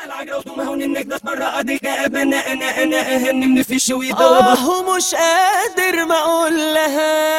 العجوز ما هون انك ده مرة اديك انا انا انا اهن من في شوي اه ومش قادر ما اقول لها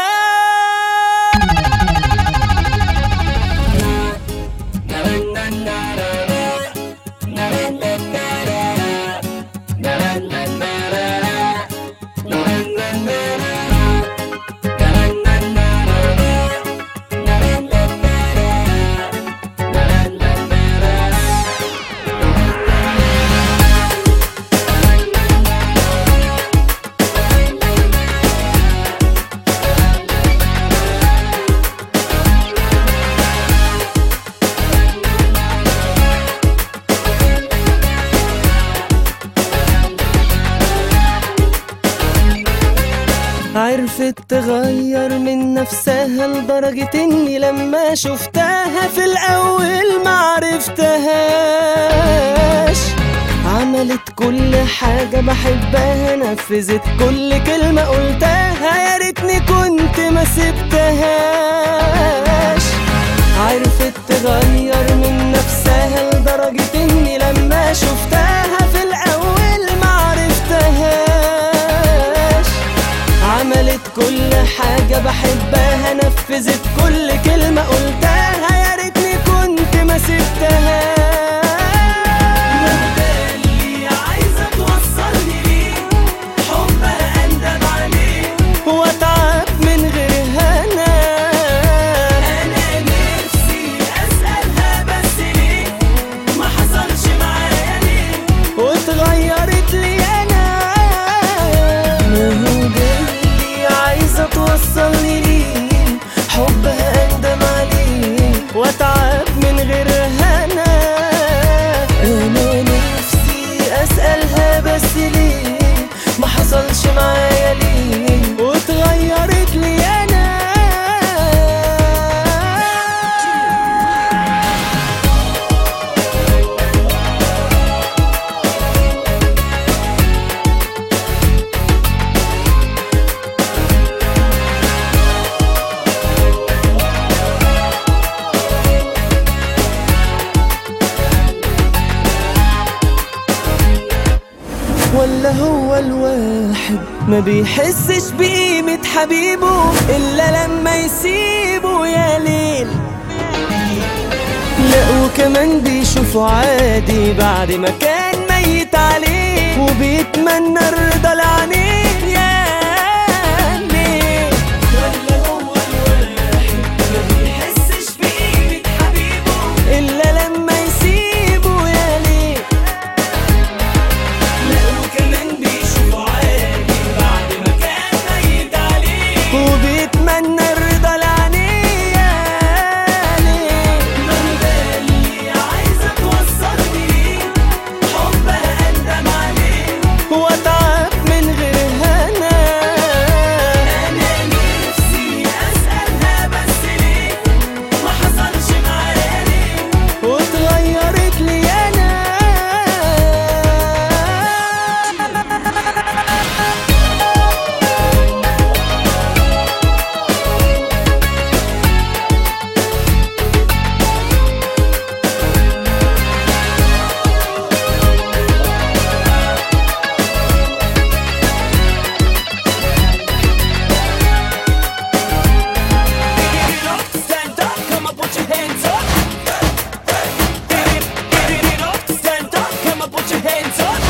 عرفت تغير من نفسها لدرجة اني لما شفتها في الاول معرفتهاش عملت كل حاجة بحبها نفذت كل كلمة قلتها يا ريتني كنت ما سبتهاش عرفت تغير من نفسها لدرجة اني لما شفتها في الاول معرفتهاش عملت كل حاجة بحبها نفذت كل كلمة قلتها يا ريتني كنت ما سبتهاش اللي عايزة توصلني ليه حبها اندم عليه واتعب من غيرها انا انا نفسي اسألها بس ليه ما حصلش معايا ليه واتغيرت لي انا ما هو ده اللي عايزة توصلني ليه حبها اندم عليه واتعب من غيرها انا انا نفسي اسألها بس ليه ما حصلش معايا ليه واتغيرت لي انا ولا هو الواحد ما بيحسش بقيمة حبيبه إلا لما يسيبه يا ليل لا وكمان بيشوفه عادي بعد ما كان ميت عليه وبيتمنى الرضا لعينيه يا ليل ولا هو الواحد ما بيحسش بقيمة حبيبه إلا لما يسيبه يا ليل لا وكمان بيشوفه عادي بعد ما كان ميت عليه وبيتمنى الرضا لعينيه يا ليل ما هو ده اللي عايزة توصلني ليه حبها اندم عليه واتعب من غيرها انا انا نفسي اسألها بس ليه ما حصلش معايا ليه واتغيرت لي انا Stand up, come on, put your hands up. Get it, get it, get up. Stand up, come on, put your hands up.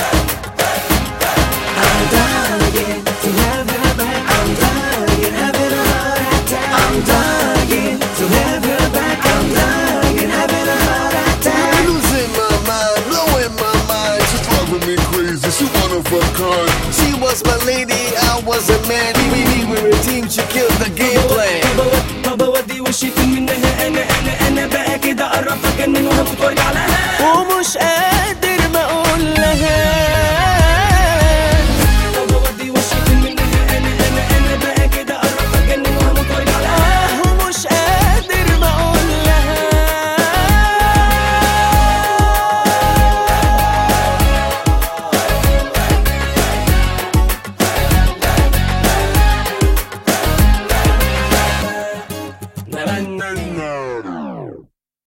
I'm dying to have her back. I'm dying, having a heart attack. I'm dying to have her back. I'm dying, having a heart attack. I'm losing my mind, blowing my mind. She's driving me crazy. She one of a kind. She was my lady, I was a man. We, we were a team. She killed the game plan. ما بودي وشي في منها انا انا انا بقى كده قربت اجنن وهموت وارجع لها ومش قادر